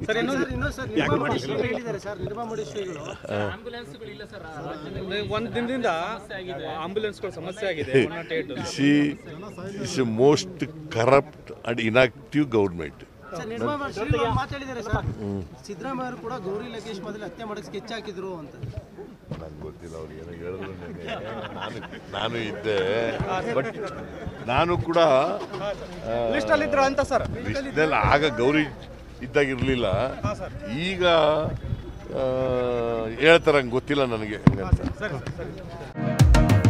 Sir ಇನ್ನೊಂದು ಇನ್ನೊಂದು sir ನಿರ್ಮಾ ಶ್ರೀಗಳು ಹೇಳಿದ್ದಾರೆ ಸರ್ ನಿರ್ಮಾ ಶ್ರೀಗಳು ಒಂದು ದಿನದಿಂದ ಆಂಬುಲೆನ್ಸ್ಗಳು ಸಮಸ್ಯೆ ಆಗಿದೆ one nought eight C is a most corrupt and inactive government sir ನಿರ್ಮಾ ಶ್ರೀಗಳು ಮಾತಾಡಿದ್ದಾರೆ ಸರ್ ಸಿದ್ದರಾಮಯ್ಯ ಅವರು ಕೂಡ ಗೌರಿ ಲಂಕೇಶ್ ಮೊದಲು ಹತ್ಯೆ ಮಾಡಕ್ಕೆ ಸ್ಕೆಚ್ ಹಾಕಿದ್ರು ಅಂತ ನಂಗೆ ಗೊತ್ತಿಲ್ಲ ಅವ್ರು ಏನೋ ಹೇಳಿದ್ರು ನೆನ್ನೆ. ನಾನು ನಾನು ಇದ್ದೆ ಬಟ್ ನಾನು ಕೂಡ ಲಿಸ್ಟ್ ಅಲ್ಲಿ ಇದ್ರು ಅಂತ ಸರ್ ಲಿಸ್ಟ್ನಲ್ಲಿ ಆಗ ಗೌರಿ ಇದ್ದಾಗಿರ್ಲಿಲ್ಲ ಈಗ ಆ, ಹೇಳ್ತಾರೆ ಹಂಗೆ ಗೊತ್ತಿಲ್ಲ ನನಗೆ ಹಂಗಂತ ಸರಿ ಸರಿ